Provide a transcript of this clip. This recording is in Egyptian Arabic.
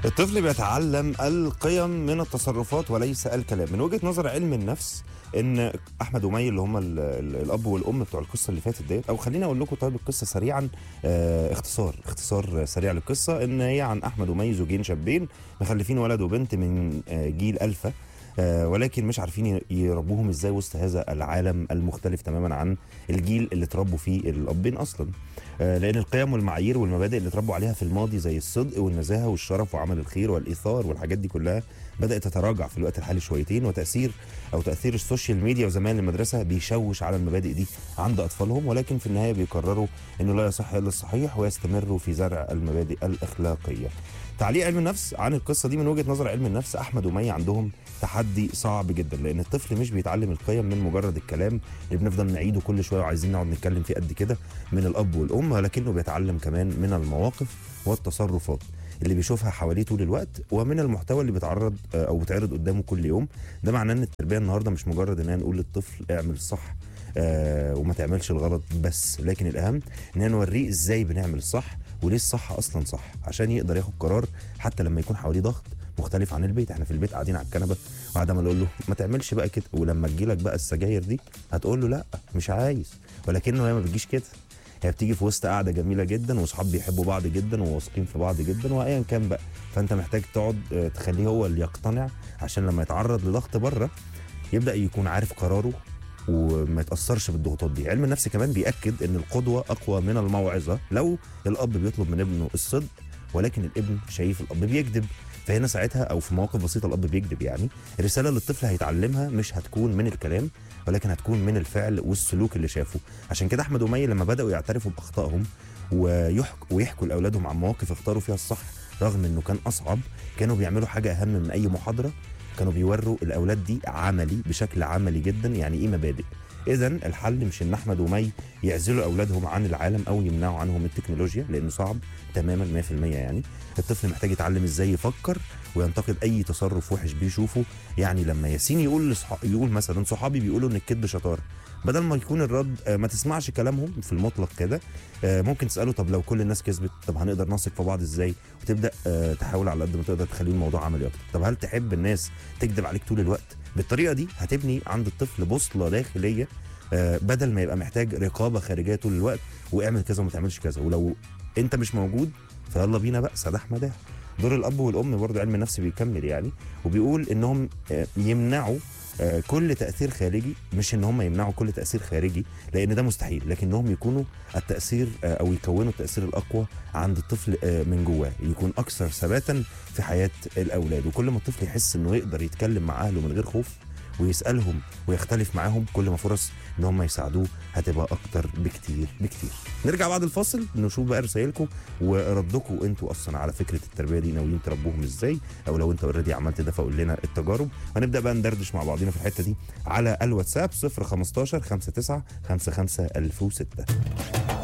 الطفل بيتعلم القيم من التصرفات وليس الكلام من وجهه نظر علم النفس ان احمد ومي اللي هم ال- ال- الاب والام بتوع القصه اللي فاتت ديت او خليني اقول لكم طيب القصه سريعا آه اختصار اختصار سريع للقصه ان هي عن احمد ومي زوجين شابين مخلفين ولد وبنت من آه جيل الفا آه ولكن مش عارفين ي- يربوهم ازاي وسط هذا العالم المختلف تماما عن الجيل اللي اتربوا فيه الابين اصلا آه، لان القيم والمعايير والمبادئ اللي اتربوا عليها في الماضي زي الصدق والنزاهه والشرف وعمل الخير والايثار والحاجات دي كلها بدات تتراجع في الوقت الحالي شويتين وتاثير او تاثير السوشيال ميديا وزمان المدرسه بيشوش على المبادئ دي عند اطفالهم ولكن في النهايه بيقرروا انه لا يصح الا الصحيح ويستمروا في زرع المبادئ الاخلاقيه. تعليق علم النفس عن القصه دي من وجهه نظر علم النفس احمد ومي عندهم تحدي صعب جدا لان الطفل مش بيتعلم القيم من مجرد الكلام اللي بنفضل نعيده كل شويه وعايزين نقعد نتكلم فيه قد كده من الاب والام ولكنه بيتعلم كمان من المواقف والتصرفات اللي بيشوفها حواليه طول الوقت ومن المحتوى اللي بيتعرض آه، او بيتعرض قدامه كل يوم ده معناه ان التربيه النهارده مش مجرد ان نقول للطفل اعمل الصح آه وما تعملش الغلط بس لكن الاهم ان نوريه ازاي بنعمل الصح وليه الصح اصلا صح عشان يقدر ياخد قرار حتى لما يكون حواليه ضغط مختلف عن البيت احنا في البيت قاعدين على الكنبه وقاعد عمال اقول له ما تعملش بقى كده ولما تجيلك بقى السجاير دي هتقول له لا مش عايز ولكنه هي ما بتجيش كده هي بتيجي في وسط قاعده جميله جدا واصحاب بيحبوا بعض جدا وواثقين في بعض جدا وايا كان بقى فانت محتاج تقعد آه، تخليه هو اللي يقتنع عشان لما يتعرض لضغط بره يبدا يكون عارف قراره وما يتاثرش بالضغوطات دي علم النفس كمان بياكد ان القدوه اقوى من الموعظه لو الاب بيطلب من ابنه الصدق ولكن الابن شايف الاب بيكذب فهنا ساعتها او في مواقف بسيطه الاب بيكذب يعني الرساله اللي الطفل هيتعلمها مش هتكون من الكلام ولكن هتكون من الفعل والسلوك اللي شافه عشان كده احمد ومي لما بداوا يعترفوا باخطائهم ويحك ويحكوا لاولادهم عن مواقف اختاروا فيها الصح رغم انه كان اصعب كانوا بيعملوا حاجه اهم من اي محاضره كانوا بيوروا الاولاد دي عملي بشكل عملي جدا يعني ايه مبادئ اذا الحل مش ان احمد ومي يعزلوا اولادهم عن العالم او يمنعوا عنهم التكنولوجيا لانه صعب تماما 100% يعني الطفل محتاج يتعلم ازاي يفكر وينتقد اي تصرف وحش بيشوفه يعني لما ياسين يقول لصح... يقول مثلا صحابي بيقولوا ان الكذب شطاره بدل ما يكون الرد آه، ما تسمعش كلامهم في المطلق كده آه، ممكن تساله طب لو كل الناس كذبت طب هنقدر نثق في بعض ازاي وتبدا آه، تحاول على قد ما تقدر تخلي الموضوع عملي اكتر طب هل تحب الناس تكذب عليك طول الوقت بالطريقه دي هتبني عند الطفل بوصله داخليه آه، بدل ما يبقى محتاج رقابه خارجيه طول الوقت واعمل كذا وما تعملش كذا ولو انت مش موجود فيلا بينا بقى سداح مداح دور الاب والام برضه علم النفس بيكمل يعني وبيقول انهم آه، يمنعوا آه، كل تاثير خارجي مش ان هم يمنعوا كل تاثير خارجي لان ده مستحيل لكنهم يكونوا التاثير آه، او يكونوا التاثير الاقوى عند الطفل آه، من جواه يكون اكثر ثباتا في حياه الاولاد وكل ما الطفل يحس انه يقدر يتكلم مع اهله من غير خوف ويسالهم ويختلف معاهم كل ما فرص ان هم يساعدوه هتبقى اكتر بكتير بكتير نرجع بعد الفاصل نشوف بقى رسائلكم وردكم انتوا اصلا على فكره التربيه دي ناويين تربوهم ازاي او لو انت اوريدي عملت ده فقول لنا التجارب هنبدا بقى ندردش مع بعضينا في الحته دي على الواتساب 015 59 55 1006